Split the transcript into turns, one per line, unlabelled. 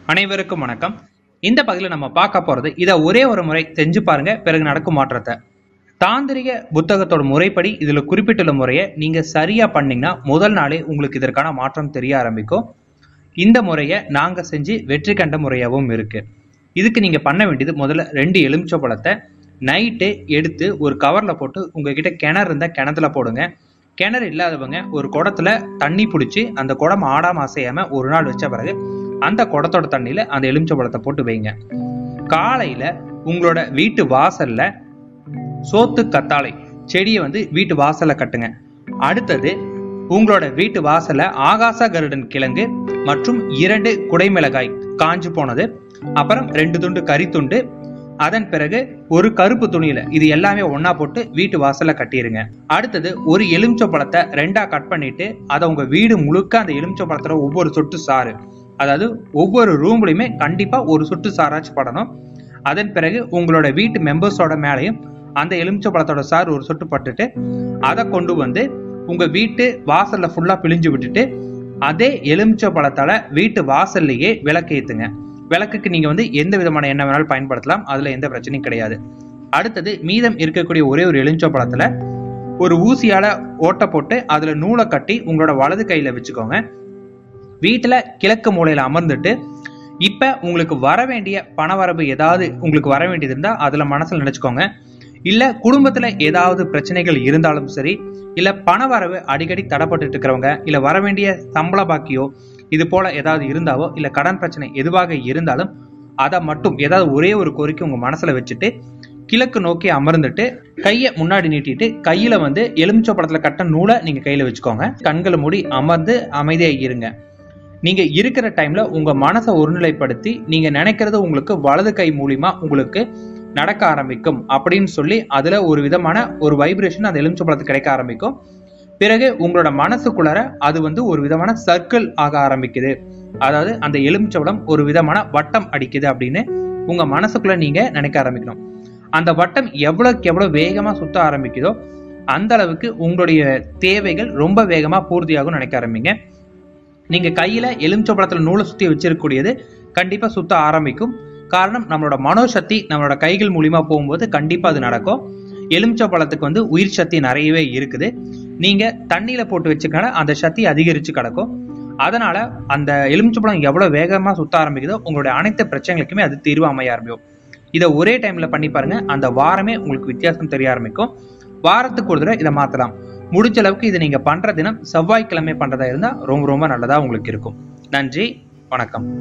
அனைவருக்கும் வணக்கம் இந்த பகுதியில் நம்ம பார்க்க போறது இதை ஒரே ஒரு முறை செஞ்சு பாருங்க பிறகு நடக்கும் மாற்றத்தை தாந்திரிக புத்தகத்தோட முறைப்படி இதுல குறிப்பிட்டுள்ள முறையை நீங்க சரியா பண்ணீங்கன்னா முதல் நாளே உங்களுக்கு இதற்கான மாற்றம் தெரிய ஆரம்பிக்கும் இந்த முறையை நாங்க செஞ்சு வெற்றி கண்ட முறையாகவும் இருக்கு இதுக்கு நீங்க பண்ண வேண்டியது முதல்ல ரெண்டு எலுமிச்சை பழத்தை நைட்டு எடுத்து ஒரு கவர்ல போட்டு உங்ககிட்ட கிணறு இருந்தா கிணத்துல போடுங்க கிணறு இல்லாதவங்க ஒரு குடத்துல தண்ணி பிடிச்சி அந்த குடம் ஆடாம அசையாம ஒரு நாள் வச்ச பிறகு அந்த குடத்தோட தண்ணியில அந்த எலுமிச்சை பழத்தை போட்டு வைங்க காலையில உங்களோட வீட்டு வாசல்ல சோத்து கத்தாழை செடியை வந்து வீட்டு வாசல்ல கட்டுங்க அடுத்தது உங்களோட வீட்டு வாசல்ல ஆகாச கருடன் கிழங்கு மற்றும் இரண்டு குடைமிளகாய் காஞ்சு போனது அப்புறம் ரெண்டு துண்டு கறி துண்டு அதன் பிறகு ஒரு கருப்பு துணியில இது எல்லாமே ஒண்ணா போட்டு வீட்டு வாசல்ல கட்டிருங்க அடுத்தது ஒரு எலுமிச்சை பழத்தை ரெண்டா கட் பண்ணிட்டு அதை உங்க வீடு முழுக்க அந்த எலுமிச்சை பழத்துல ஒவ்வொரு சொட்டு சாறு அதாவது ஒவ்வொரு ரூம்லயுமே கண்டிப்பா ஒரு சொட்டு சாராச்சும் படணும் அதன் பிறகு உங்களோட வீட்டு மெம்பர்ஸோட மேலையும் அந்த எலுமிச்சை பழத்தோட சாறு ஒரு சொட்டு பட்டுட்டு அதை கொண்டு வந்து உங்க வீட்டு வாசல்ல ஃபுல்லா பிழிஞ்சு விட்டுட்டு அதே எலுமிச்சை பழத்தால வீட்டு வாசல்லையே விளக்கேத்துங்க விளக்குக்கு நீங்க வந்து எந்த விதமான எண்ணெய் வேணாலும் பயன்படுத்தலாம் அதுல எந்த பிரச்சனையும் கிடையாது அடுத்தது மீதம் இருக்கக்கூடிய ஒரே ஒரு எலுமிச்சை பழத்துல ஒரு ஊசியால ஓட்டை போட்டு அதுல நூலை கட்டி உங்களோட வலது கையில வச்சுக்கோங்க வீட்டுல கிழக்கு மூலையில அமர்ந்துட்டு இப்ப உங்களுக்கு வர வேண்டிய பணவரவு ஏதாவது உங்களுக்கு வர வேண்டியது இருந்தா அதுல மனசுல நினைச்சுக்கோங்க இல்ல குடும்பத்துல ஏதாவது பிரச்சனைகள் இருந்தாலும் சரி இல்ல பணவரவு அடிக்கடி தடப்பட்டு இருக்கிறவங்க இல்ல வர வேண்டிய சம்பள பாக்கியோ இது போல ஏதாவது இருந்தாவோ இல்ல கடன் பிரச்சனை எதுவாக இருந்தாலும் அதை மட்டும் ஏதாவது ஒரே ஒரு கோரிக்கை உங்க மனசுல வச்சுட்டு கிழக்கு நோக்கி அமர்ந்துட்டு கையை முன்னாடி நீட்டிட்டு கையில வந்து எலுமிச்சை படத்துல கட்ட நூலை நீங்க கையில வச்சுக்கோங்க கண்களை மூடி அமர்ந்து அமைதியா இருங்க நீங்க இருக்கிற டைம்ல உங்க மனசை ஒருநிலைப்படுத்தி நீங்க நினைக்கிறது உங்களுக்கு வலது கை மூலியமா உங்களுக்கு நடக்க ஆரம்பிக்கும் அப்படின்னு சொல்லி அதுல ஒரு விதமான ஒரு வைப்ரேஷன் அந்த எலுமிச்சை பழத்துக்கு கிடைக்க ஆரம்பிக்கும் பிறகு உங்களோட மனசுக்குள்ளார அது வந்து ஒரு விதமான சர்க்கிள் ஆக ஆரம்பிக்குது அதாவது அந்த எலுமிச்சபலம் ஒரு விதமான வட்டம் அடிக்குது அப்படின்னு உங்க மனசுக்குள்ள நீங்க நினைக்க ஆரம்பிக்கணும் அந்த வட்டம் எவ்வளவுக்கு எவ்வளவு வேகமா சுத்த ஆரம்பிக்குதோ அந்த அளவுக்கு உங்களுடைய தேவைகள் ரொம்ப வேகமா பூர்த்தியாகும் நினைக்க ஆரம்பிங்க நீங்க கையில எலுமிச்சபலத்துல நூலை சுத்தி வச்சிருக்கக்கூடியது கண்டிப்பா சுத்த ஆரம்பிக்கும் காரணம் நம்மளோட மனோசக்தி நம்மளோட கைகள் மூலியமா போகும்போது கண்டிப்பா அது நடக்கும் எலுமிச்சை பழத்துக்கு வந்து உயிர் சக்தி நிறையவே இருக்குது நீங்க தண்ணியில போட்டு வச்சுக்கனால அந்த சக்தி அதிகரிச்சு கிடக்கும் அதனால அந்த எலுமிச்சை பழம் எவ்வளவு வேகமா சுத்த ஆரம்பிக்குதோ உங்களுடைய அனைத்து பிரச்சனைகளுக்குமே அது தீர்வு அமைய ஆரம்பிக்கும் இதை ஒரே டைம்ல பண்ணி பாருங்க அந்த வாரமே உங்களுக்கு வித்தியாசம் தெரிய ஆரம்பிக்கும் வாரத்துக்கு ஒரு தடவை இதை மாத்தலாம் முடிஞ்ச அளவுக்கு இதை நீங்க பண்ற தினம் செவ்வாய்க்கிழமை பண்றதா இருந்தா ரொம்ப ரொம்ப நல்லதா உங்களுக்கு இருக்கும் நன்றி வணக்கம்